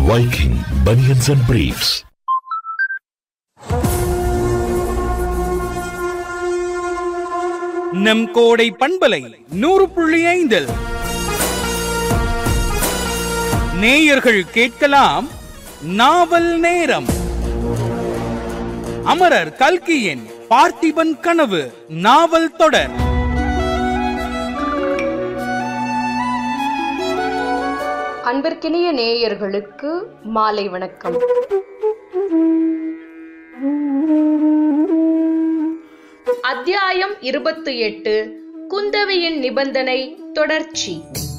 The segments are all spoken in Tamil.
Viking Bunions and Briefs. நம் கோடை பண்பலை நூறு புள்ளி ஐந்தில் நேயர்கள் கேட்கலாம் நாவல் நேரம் அமரர் கல்கியின் பார்த்திபன் கனவு நாவல் தொடர் அன்பிற்கினிய நேயர்களுக்கு மாலை வணக்கம் அத்தியாயம் இருபத்தி எட்டு குந்தவியின் நிபந்தனை தொடர்ச்சி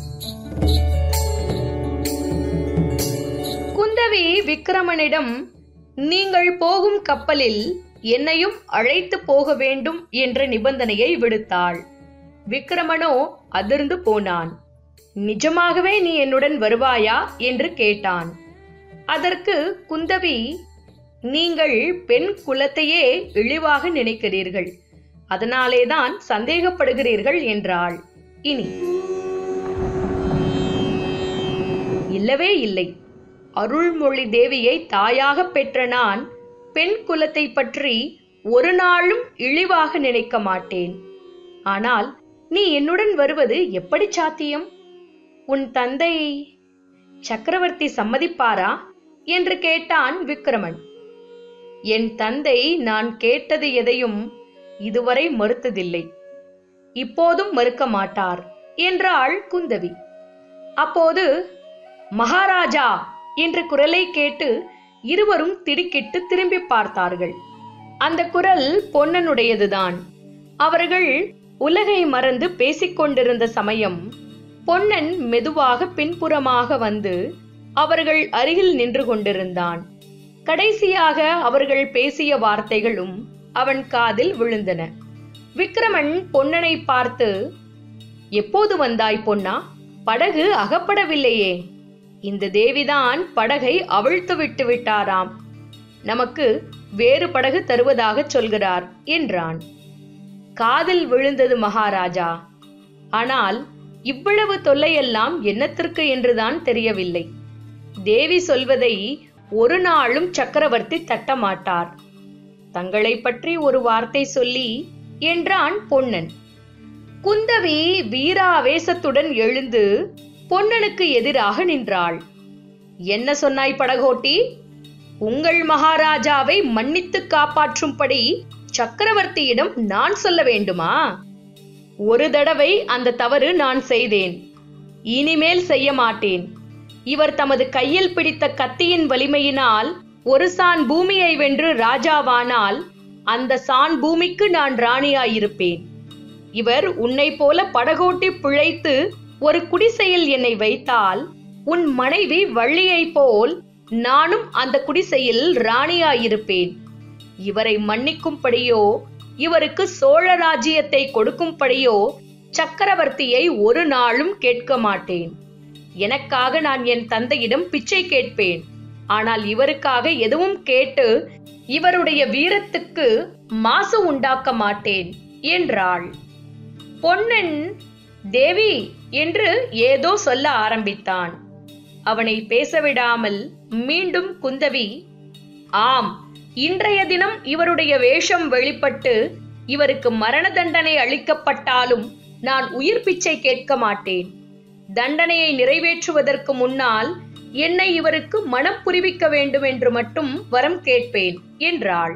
குந்தவி விக்கிரமனிடம் நீங்கள் போகும் கப்பலில் என்னையும் அழைத்து போக வேண்டும் என்ற நிபந்தனையை விடுத்தாள் விக்கிரமனோ அதிர்ந்து போனான் நிஜமாகவே நீ என்னுடன் வருவாயா என்று கேட்டான் அதற்கு குந்தவி நீங்கள் பெண் குலத்தையே இழிவாக நினைக்கிறீர்கள் அதனாலேதான் சந்தேகப்படுகிறீர்கள் என்றாள் இனி இல்லவே இல்லை அருள்மொழி தேவியை தாயாக பெற்ற நான் பெண் குலத்தை பற்றி ஒரு நாளும் இழிவாக நினைக்க மாட்டேன் ஆனால் நீ என்னுடன் வருவது எப்படி சாத்தியம் உன் தந்தை சக்கரவர்த்தி சம்மதிப்பாரா என்று கேட்டான் விக்கிரமன் என் தந்தை நான் கேட்டது எதையும் இதுவரை மறுத்ததில்லை இப்போதும் மறுக்க மாட்டார் என்றாள் குந்தவி அப்போது மகாராஜா என்ற குரலை கேட்டு இருவரும் திடுக்கிட்டு திரும்பி பார்த்தார்கள் அந்த குரல் பொன்னனுடையதுதான் அவர்கள் உலகை மறந்து பேசிக் கொண்டிருந்த சமயம் பொன்னன் மெதுவாக பின்புறமாக வந்து அவர்கள் அருகில் நின்று கொண்டிருந்தான் கடைசியாக அவர்கள் பேசிய வார்த்தைகளும் அவன் காதில் விழுந்தன விக்கிரமன் பொன்னனை பார்த்து எப்போது வந்தாய் பொன்னா படகு அகப்படவில்லையே இந்த தேவிதான் படகை அவிழ்த்து விட்டு விட்டாராம் நமக்கு வேறு படகு தருவதாக சொல்கிறார் என்றான் காதில் விழுந்தது மகாராஜா ஆனால் இவ்வளவு தொல்லையெல்லாம் என்னத்திற்கு என்றுதான் தெரியவில்லை தேவி சொல்வதை ஒரு நாளும் சக்கரவர்த்தி தட்டமாட்டார் தங்களை பற்றி ஒரு வார்த்தை சொல்லி என்றான் பொன்னன் குந்தவி வீராவேசத்துடன் எழுந்து பொன்னனுக்கு எதிராக நின்றாள் என்ன சொன்னாய் படகோட்டி உங்கள் மகாராஜாவை மன்னித்து காப்பாற்றும்படி சக்கரவர்த்தியிடம் நான் சொல்ல வேண்டுமா ஒரு தடவை அந்த தவறு நான் செய்தேன் இனிமேல் செய்ய மாட்டேன் இவர் தமது கையில் பிடித்த கத்தியின் வலிமையினால் ஒரு சான் பூமியை வென்று ராஜாவானால் அந்த சான் பூமிக்கு நான் ராணியாயிருப்பேன் இவர் உன்னை போல படகோட்டி பிழைத்து ஒரு குடிசையில் என்னை வைத்தால் உன் மனைவி வள்ளியைப் போல் நானும் அந்த குடிசையில் ராணியாயிருப்பேன் இவரை மன்னிக்கும்படியோ இவருக்கு சோழ ராஜ்யத்தை கொடுக்கும்படியோ சக்கரவர்த்தியை ஒரு நாளும் கேட்க மாட்டேன் எனக்காக நான் என் தந்தையிடம் பிச்சை கேட்பேன் ஆனால் இவருக்காக எதுவும் கேட்டு இவருடைய வீரத்துக்கு மாசு உண்டாக்க மாட்டேன் என்றாள் பொன்னன் தேவி என்று ஏதோ சொல்ல ஆரம்பித்தான் அவனை பேசவிடாமல் மீண்டும் குந்தவி ஆம் இன்றைய தினம் இவருடைய வேஷம் வெளிப்பட்டு இவருக்கு மரண தண்டனை அளிக்கப்பட்டாலும் நான் உயிர் பிச்சை கேட்க மாட்டேன் தண்டனையை நிறைவேற்றுவதற்கு முன்னால் என்னை இவருக்கு மனம் புரிவிக்க வேண்டும் என்று மட்டும் வரம் கேட்பேன் என்றாள்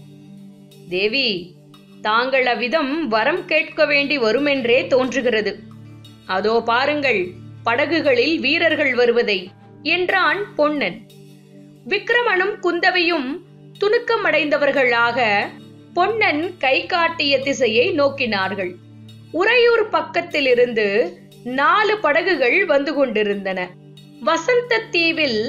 தேவி தாங்கள் அவ்விதம் வரம் கேட்க வேண்டி வருமென்றே தோன்றுகிறது அதோ பாருங்கள் படகுகளில் வீரர்கள் வருவதை என்றான் பொன்னன் விக்கிரமனும் குந்தவையும் துணுக்கமடைந்தவர்களாக பொன்னன் கை காட்டிய திசையை நோக்கினார்கள் உறையூர் பக்கத்திலிருந்து நாலு படகுகள் வந்து கொண்டிருந்தன வசந்த தீவில்